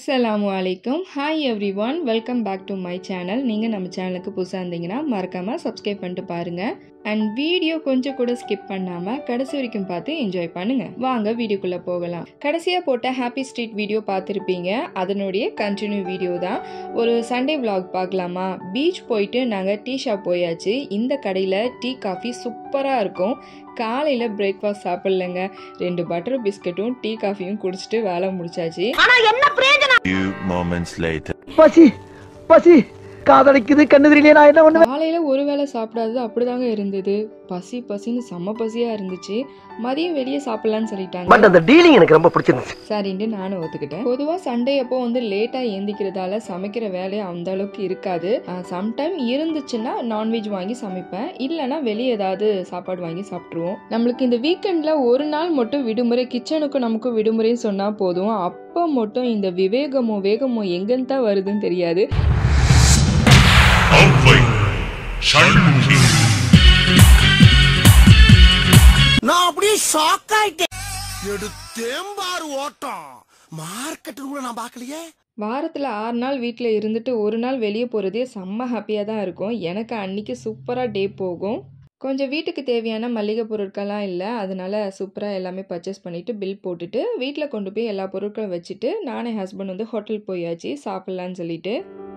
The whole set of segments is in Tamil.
அஸ்ஸலாமு அலைக்கும் hi everyone welcome back to my channel நீங்கள் நம்ம சேனலுக்கு புதுசாக இருந்தீங்கன்னா மறக்காமல் சப்ஸ்கிரைப் பண்ணிட்டு பாருங்கள் அண்ட் வீடியோ கொஞ்சம் கூட ஸ்கிப் பண்ணாமல் கடைசி வரைக்கும் பார்த்து என்ஜாய் பண்ணுங்கள் வாங்க வீடியோக்குள்ளே போகலாம் கடைசியாக போட்ட ஹாப்பி ஸ்ட்ரீட் வீடியோ பார்த்துருப்பீங்க அதனுடைய கண்டினியூ வீடியோ தான் ஒரு சண்டே vlog பார்க்கலாமா பீச் போயிட்டு நாங்கள் டீ ஷாப் போயாச்சு இந்த கடையில் டீ காஃபி சூப்பராக இருக்கும் காலையில் பிரேக்ஃபாஸ்ட் சாப்பிட்லங்க ரெண்டு பட்டர் பிஸ்கட்டும் டீ காஃபியும் குடிச்சிட்டு வேலை முடிச்சாச்சு Few moments later. பசி பசி காதலிக்குது கண்ணு தெரியலையே நான் என்ன பண்ணுவேன் காலையில் ஒரு வேளை சாப்பிடாதது அப்படிதாங்க இருந்தது பசி பசின்னு செம்ம பசியாக இருந்துச்சு மதியம் வெளியே சாப்பிட்லான்னு சொல்லிட்டாங்க பட் அந்த டீலிங் எனக்கு ரொம்ப பிடிச்சிருந்துச்சு சரின்ட்டு நானும் ஒத்துக்கிட்டேன் பொதுவாக சண்டே அப்போ வந்து லேட்டாக ஏந்திக்கிறதால சமைக்கிற வேலை அந்த அளவுக்கு இருக்காது சம்டைம் இருந்துச்சுன்னா நான்வெஜ் வாங்கி சமைப்பேன் இல்லைன்னா வெளியே ஏதாவது சாப்பாடு வாங்கி சாப்பிட்ருவோம் நம்மளுக்கு இந்த வீக்கெண்டில் ஒரு நாள் மட்டும் விடுமுறை கிச்சனுக்கும் நமக்கும் விடுமுறைன்னு சொன்னால் போதும் அப்போ மட்டும் இந்த விவேகமோ வேகமோ எங்கேன்னு தான் வருதுன்னு தெரியாது அவ்வை சண்முகி நான் அப்படியே ஷாக் ஆயிட்டேன் எடுத்தேன் பாரு ஓட்டம் மார்க்கெட் கூட நான் பார்க்கலையே வாரத்தில் ஆறு நாள் வீட்டில் இருந்துட்டு ஒரு நாள் வெளியே போகிறதே செம்ம ஹாப்பியாக தான் இருக்கும் எனக்கு அன்றைக்கி சூப்பராக டே போகும் கொஞ்சம் வீட்டுக்கு தேவையான மளிகை பொருட்கள்லாம் இல்லை அதனால சூப்பராக எல்லாமே பர்ச்சேஸ் பண்ணிவிட்டு பில் போட்டுட்டு வீட்டில் கொண்டு போய் எல்லா பொருட்களும் வச்சுட்டு நானே ஹஸ்பண்ட் வந்து ஹோட்டல் போயாச்சு சாப்பிட்லான்னு சொல்லிட்டு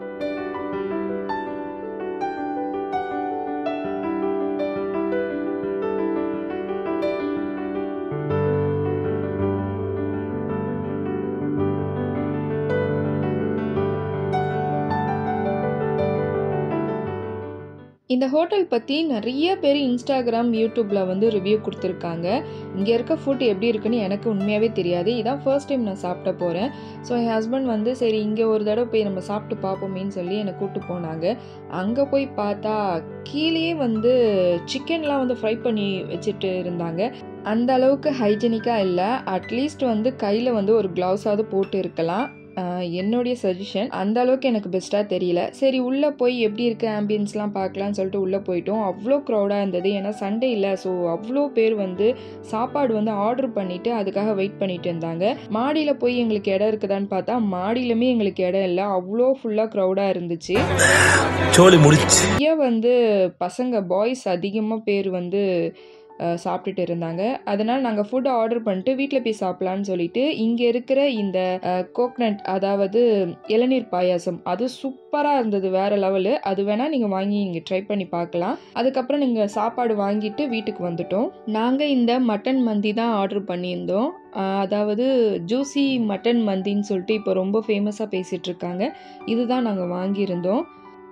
இந்த ஹோட்டல் பற்றி நிறைய பேர் இன்ஸ்டாகிராம் யூடியூப்பில் வந்து ரிவ்யூ கொடுத்துருக்காங்க இங்கே இருக்க ஃபுட் எப்படி இருக்குன்னு எனக்கு உண்மையாகவே தெரியாது இதான் ஃபர்ஸ்ட் டைம் நான் சாப்பிட போகிறேன் ஸோ என் ஹஸ்பண்ட் வந்து சரி இங்கே ஒரு தடவை போய் நம்ம சாப்பிட்டு பார்ப்போமேன்னு சொல்லி என்னை கூப்பிட்டு போனாங்க அங்கே போய் பார்த்தா கீழேயே வந்து சிக்கன்லாம் வந்து ஃப்ரை பண்ணி வச்சுட்டு இருந்தாங்க அந்த அளவுக்கு ஹைஜெனிக்காக இல்லை அட்லீஸ்ட் வந்து கையில் வந்து ஒரு க்ளவுஸாவது போட்டு இருக்கலாம் ஆஹ் என்னுடைய சஜஷன் அந்த அளவுக்கு எனக்கு பெஸ்ட்டாக தெரியல சரி உள்ளே போய் எப்படி இருக்கு ஆம்பியன்ஸ்லாம் பார்க்கலாம்னு சொல்லிட்டு உள்ளே போயிட்டோம் அவ்வளோ க்ரௌடாக இருந்தது ஏன்னா சண்டே இல்லை ஸோ அவ்வளோ பேர் வந்து சாப்பாடு வந்து ஆர்டர் பண்ணிட்டு அதுக்காக வெயிட் பண்ணிட்டு இருந்தாங்க மாடியில் போய் எங்களுக்கு இடம் இருக்குதான்னு பார்த்தா மாடியிலுமே எங்களுக்கு இடம் இல்லை அவ்வளோ ஃபுல்லாக க்ரௌடாக இருந்துச்சு சோலி முடிச்சு நிறைய வந்து பசங்க பாய்ஸ் அதிகமாக பேர் வந்து அஹ், சாப்பிட்டுட்டு இருந்தாங்க அதனால் நாங்கள் ஃபுட் ஆர்டர் பண்ணிட்டு வீட்டில் போய் சாப்பிட்லான்னு சொல்லிட்டு இங்கே இருக்கிற இந்த கோக்னட் அதாவது இளநீர் பாயாசம் அது சூப்பராக இருந்தது வேறு லெவலு அது வேணால் நீங்கள் வாங்கி இங்கே ட்ரை பண்ணி பார்க்கலாம் அதுக்கப்புறம் நீங்கள் சாப்பாடு வாங்கிட்டு வீட்டுக்கு வந்துட்டோம் நாங்கள் இந்த மட்டன் மந்தி தான் ஆர்டர் பண்ணியிருந்தோம் அஹ், அதாவது ஜூசி மட்டன் மந்தின்னு சொல்லிட்டு இப்போ ரொம்ப ஃபேமஸாக பேசிகிட்டு இருக்காங்க இதுதான் நாங்கள் வாங்கியிருந்தோம்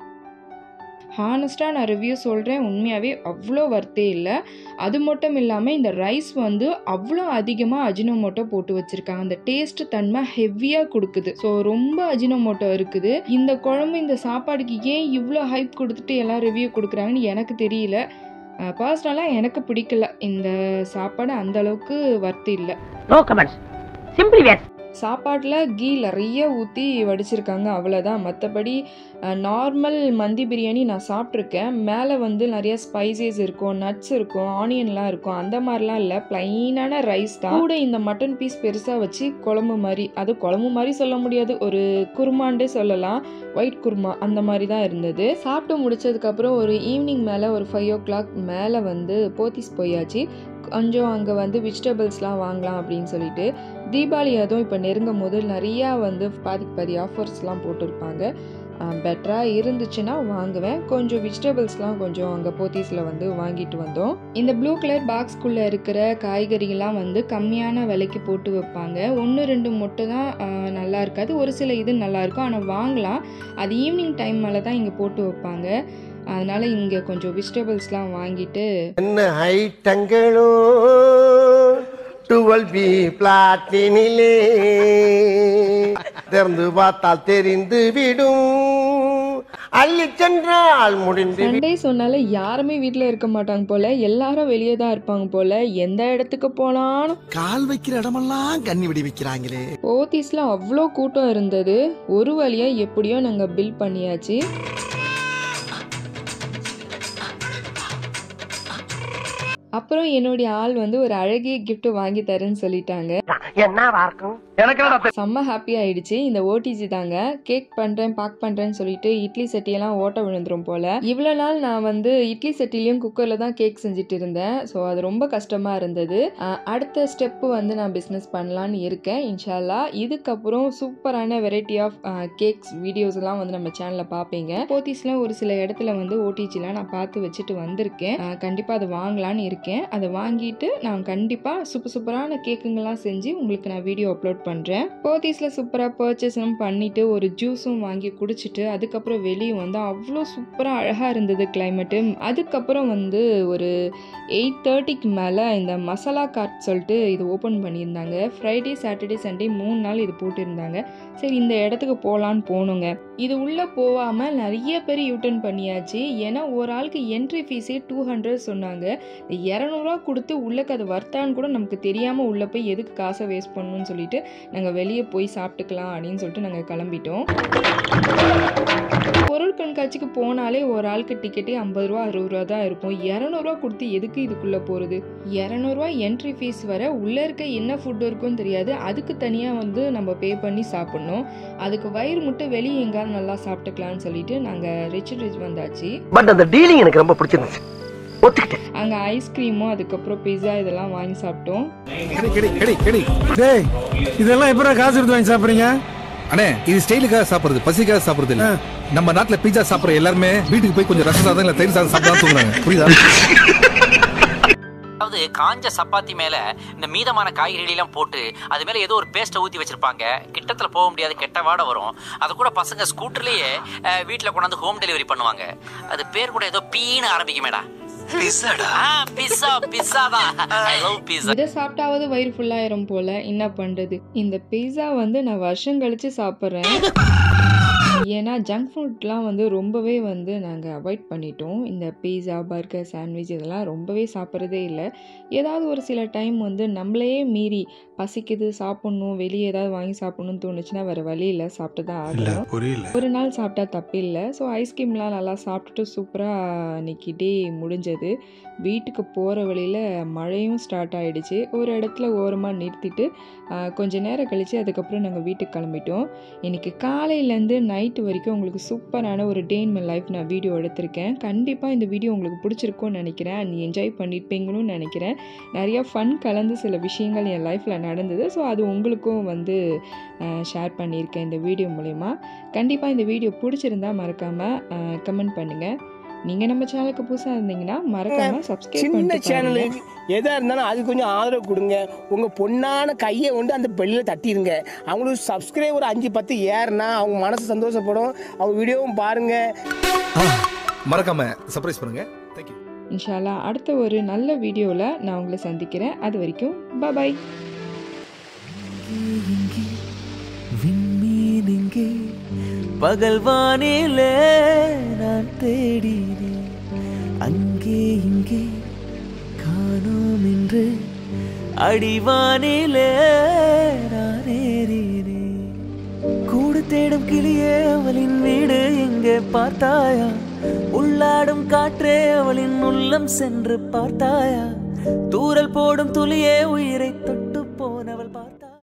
ஹானஸ்ட்டாக நான் ரிவ்யூ சொல்கிறேன் உண்மையாகவே அவ்வளோ வர்த்தே இல்லை அது மட்டும் இல்லாமல் இந்த ரைஸ் வந்து அவ்வளோ அதிகமாக அஜினோமோட்டோ போட்டு வச்சுருக்காங்க அந்த டேஸ்ட் தன்மை ஹெவியாக கொடுக்குது ஸோ ரொம்ப அஜினோமோட்டோ இருக்குது இந்த குழம்பு இந்த சாப்பாடுக்கு ஏன் இவ்வளோ ஹைப் கொடுத்துட்டு எல்லாம் ரிவ்யூ கொடுக்குறாங்கன்னு எனக்கு தெரியல பர்சனலாக எனக்கு பிடிக்கல இந்த சாப்பாடு அந்த அளவுக்கு வர்த்து இல்லை நோ கமெண்ட்ஸ் சிம்பிளி வேஸ் சாப்பாட்டில் கீ நிறைய ஊற்றி வடிச்சிருக்காங்க அவ்வளோதான் மற்றபடி நார்மல் மந்தி பிரியாணி நான் சாப்பிட்ருக்கேன் மேலே வந்து நிறைய ஸ்பைசஸ் இருக்கும் நட்ஸ் இருக்கும் ஆனியன்லாம் இருக்கும் அந்த மாதிரிலாம் இல்லை ப்ளைனான ரைஸ் தான் கூட இந்த மட்டன் பீஸ் பெருசாக வச்சு குழம்பு மாதிரி அது குழம்பு மாதிரி சொல்ல முடியாது ஒரு குருமாண்டே சொல்லலாம் ஒயிட் குருமா அந்த மாதிரி தான் இருந்தது சாப்பிட்டு முடிச்சதுக்கப்புறம் ஒரு ஈவினிங் மேலே ஒரு ஃபைவ் ஓ கிளாக் மேலே வந்து போத்தீஸ் போயாச்சு கொஞ்சம் அங்கே வந்து வெஜிடபிள்ஸ்லாம் வாங்கலாம் அப்படின்னு சொல்லிட்டு தீபாவளி அதுவும் இப்போ நெருங்கும் போது நிறையா வந்து பாதிக்கு பாதி ஆஃபர்ஸ்லாம் போட்டிருப்பாங்க பெட்டராக இருந்துச்சுன்னா வாங்குவேன் கொஞ்சம் வெஜிடபிள்ஸ்லாம் கொஞ்சம் அங்கே போத்தீஸில் வந்து வாங்கிட்டு வந்தோம் இந்த ப்ளூ கலர் பாக்ஸ்குள்ளே இருக்கிற காய்கறிகள்லாம் வந்து கம்மியான விலைக்கு போட்டு வைப்பாங்க ஒன்று ரெண்டு மட்டும் தான் ஆஹ், நல்லா இருக்காது ஒரு சில இது நல்லா இருக்கும் ஆனால் வாங்கலாம் அது ஈவினிங் டைம் மேலே தான் இங்கே போட்டு வைப்பாங்க அதனால் இங்கே கொஞ்சம் வெஜிடபிள்ஸ்லாம் வாங்கிட்டு என்ன ஐட்டங்களோ டுவெல் பி பிளாட்டினிலே திறந்து பார்த்தால் தெரிந்து விடும் அள்ளி சென்றால் முடிந்து விடும். சண்டே சொன்னால யாருமே வீட்டில் இருக்க மாட்டாங்க போல எல்லாரும் வெளியே தான் இருப்பாங்க போல எந்த இடத்துக்கு போனாலும் கால் வைக்கிற இடமெல்லாம் கண்ணி வெடி வைக்கிறாங்களே போத்தீஸில் அவ்வளோ கூட்டம் இருந்தது ஒரு வழியாக எப்படியோ நாங்கள் பில் பண்ணியாச்சு அப்புறம் என்னுடைய ஆள் வந்து ஒரு அழகிய gift வாங்கி தரேன்னு சொல்லிட்டாங்க என்னவா இருக்கும் எனக்கு செம்ம ஹாப்பி ஆயிடுச்சு இந்த ஓடிஜி தாங்க கேக் பண்றேன் பாக் பண்றேன்னு சொல்லிட்டு இட்லி சட்டியெல்லாம் ஓட்ட விழுந்துரும் போல இவ்வளோ நாள் நான் வந்து இட்லி சட்டிலையும் குக்கர்ல தான் கேக் செஞ்சுட்டு இருந்தேன் ஸோ அது ரொம்ப கஷ்டமா இருந்தது அஹ் அடுத்த ஸ்டெப்பு வந்து நான் பிஸ்னஸ் பண்ணலான்னு இருக்கேன் இன்ஷால்லா இதுக்கப்புறம் சூப்பரான வெரைட்டி ஆஃப் கேக்ஸ் வீடியோஸ் எல்லாம் வந்து நம்ம சேனல்ல பார்ப்பீங்க போத்தீஸ்லாம் ஒரு சில இடத்துல வந்து ஓடிஜிலாம் நான் பார்த்து வச்சுட்டு வந்திருக்கேன் அஹ் கண்டிப்பா அதை வாங்கலான்னு இருக்கேன் அதை வாங்கிட்டு நான் கண்டிப்பா சூப்பர் சூப்பரான கேக்குங்கெல்லாம் செஞ்சு உங்களுக்கு நான் வீடியோ அப்லோட் பண்ணுறேன் போத்தீஸில் சூப்பராக பர்ச்சேஸும் பண்ணிவிட்டு ஒரு ஜூஸும் வாங்கி குடிச்சிட்டு அதுக்கப்புறம் வெளியே வந்து அவ்வளோ சூப்பராக அழகாக இருந்தது கிளைமேட்டு அதுக்கப்புறம் வந்து ஒரு எயிட் தேர்ட்டிக்கு மேலே இந்த மசாலா கார்ட் சொல்லிட்டு இது ஓப்பன் பண்ணியிருந்தாங்க ஃப்ரைடே சாட்டர்டே சண்டே மூணு நாள் இது போட்டிருந்தாங்க சரி இந்த இடத்துக்கு போகலான்னு போனோங்க இது உள்ளே போகாமல் நிறைய பேர் யூட்டர்ன் பண்ணியாச்சு ஏன்னா ஒரு ஆளுக்கு என்ட்ரி ஃபீஸே டூ ஹண்ட்ரட் சொன்னாங்க இரநூறுவா கொடுத்து உள்ளக்கு அது வர்த்தான்னு கூட நமக்கு தெரியாமல் உள்ளே போய் எதுக்கு காசை வேஸ்ட் பண்ணணும்னு சொல்லிட்டு நாங்கள் வெளியே போய் சாப்பிட்டுக்கலாம் அப்படின்னு சொல்லிட்டு நாங்கள் கிளம்பிட்டோம் பொருள் கண்காட்சிக்கு போனாலே ஒரு ஆளுக்கு டிக்கெட்டே ஐம்பது ரூபா அறுபது ரூபா தான் இருக்கும் இரநூறுவா கொடுத்து எதுக்கு இதுக்குள்ளே போகிறது இரநூறுவா என்ட்ரி ஃபீஸ் வர உள்ளே இருக்க என்ன ஃபுட் இருக்குன்னு தெரியாது அதுக்கு தனியாக வந்து நம்ம பே பண்ணி சாப்பிட்ணும் அதுக்கு வயிறு முட்டை வெளியே எங்கேயாவது நல்லா சாப்பிட்டுக்கலாம்னு சொல்லிட்டு நாங்கள் ரிச் ரிச் வந்தாச்சு பட் அந்த டீலிங் எனக்கு ரொம்ப பிடிச்சிருந்துச்சு ஒத்துக்கிட்டேன் அங்கே ஐஸ்கிரீமும் அதுக்கப்புறம் பிஸா இதெல்லாம் வாங்கி சாப்பிட்டோம் டேய் இதெல்லாம் எப்பறம் காசு எடுத்து வாங்கி சாப்பிடுறீங்க அண்ணே இது ஸ்டைலுக்காக சாப்பிடுறது பசிக்காக சாப்பிடுறது இல்ல நம்ம நாட்டுல பீட்சா சாப்பிடுற எல்லாருமே வீட்டுக்கு போய் கொஞ்சம் ரசம் சாதம் இல்ல தயிர் சாதம் சாப்பிடலாம் தூங்குறாங்க புரியுதா அதாவது காஞ்ச சப்பாத்தி மேல இந்த மீதமான காய்கறி எல்லாம் போட்டு அது மேல ஏதோ ஒரு பேஸ்ட்டை ஊத்தி வச்சிருப்பாங்க கிட்டத்துல போக முடியாது கெட்ட வாடை வரும் அது கூட பசங்க ஸ்கூட்டர்லயே அஹ், வீட்ல கொண்டாந்து ஹோம் டெலிவரி பண்ணுவாங்க அது பேர் கூட ஏதோ பீன்னு ஆரம்பிக்குமேடா பிஸ்ஸாடா பிஸ்ஸா பிஸ்ஸா தான் ஐ லவ் பிஸ்ஸா இதை சாப்பிட்டாவது வயிறு ஃபுல்லாயிரும் போல என்ன பண்றது இந்த பீஸா வந்து நான் வருஷம் கழிச்சு சாப்பிட்றேன் ஏன்னா ஜங்க் ஃபுட்லாம் வந்து ரொம்பவே வந்து நாங்கள் அவாய்ட் பண்ணிட்டோம் இந்த பீஸா பர்கர் சாண்ட்விச் இதெல்லாம் ரொம்பவே சாப்பிட்றதே இல்லை ஏதாவது ஒரு சில டைம் வந்து நம்மளையே மீறி பசிக்குது சாப்பிட்ணும் வெளியே ஏதாவது வாங்கி சாப்பிட்ணும்னு தோணுச்சுன்னா வேறு வழி இல்லை சாப்பிட்டு தான் ஆகணும் புரியல ஒரு நாள் சாப்பிட்டா தப்பில்லை ஸோ ஐஸ்கிரீம்லாம் நல்லா சாப்பிட்டுட்டு சூப்பராக அன்னைக்கு டே முடிஞ்சது வீட்டுக்கு போகிற வழியில் மழையும் ஸ்டார்ட் ஆகிடுச்சு ஒரு இடத்துல ஓரமாக நிறுத்திட்டு ஆஹ், கொஞ்ச நேரம் கழித்து அதுக்கப்புறம் நாங்கள் வீட்டுக்கு கிளம்பிட்டோம் இன்னைக்கு காலையிலேருந்து நைட்டு வரைக்கும் உங்களுக்கு சூப்பரான ஒரு டே இன் மை லைஃப் நான் வீடியோ எடுத்திருக்கேன் கண்டிப்பாக இந்த வீடியோ உங்களுக்கு பிடிச்சிருக்கும்னு நினைக்கிறேன் அண்ட் என்ஜாய் பண்ணியிருப்பீங்கன்னு நினைக்கிறேன் நிறையா ஃபன் கலந்து சில விஷயங்கள் என் லைஃப்பில் நடந்தது ஸோ அது உங்களுக்கும் வந்து ஷேர் பண்ணியிருக்கேன் இந்த வீடியோ மூலயமா கண்டிப்பாக இந்த வீடியோ பிடிச்சிருந்தா மறக்காமல் கமெண்ட் பண்ணுங்கள் நீங்கள் நம்ம சேனலுக்கு புதுசாக இருந்தீங்கன்னா மறக்காமல் சப்ஸ்கிரைப் சின்ன பண்ணிட்டு சேனலு பாருங்க. எதா இருந்தாலும் அது கொஞ்சம் ஆதரவு கொடுங்க உங்க பொண்ணான கையை கொண்டு அந்த பெல்லில் தட்டிடுங்க அவங்களுக்கு சப்ஸ்கிரைபர் அஞ்சு பத்து ஏறுனா அவங்க மனசு சந்தோஷப்படும் அவங்க வீடியோவும் பாருங்க மறக்காம சர்ப்ரைஸ் பண்ணுங்க தேங்க்யூ இன்ஷால்லா அடுத்த ஒரு நல்ல வீடியோவில் நான் உங்களை சந்திக்கிறேன் அது வரைக்கும் பாய் விண்மீனிங்கே பகல் வானிலே நான் தேடினேன் அங்கே இங்கே காணோம் என்று அடிவானிலே நான் ஏறினேன் கூடு தேடும் கிளியே அவளின் வீடு எங்கே பார்த்தாயா உள்ளாடும் காற்றே அவளின் உள்ளம் சென்று பார்த்தாயா தூரல் போடும் துளியே உயிரை தொட்டு போனவள் பார்த்தா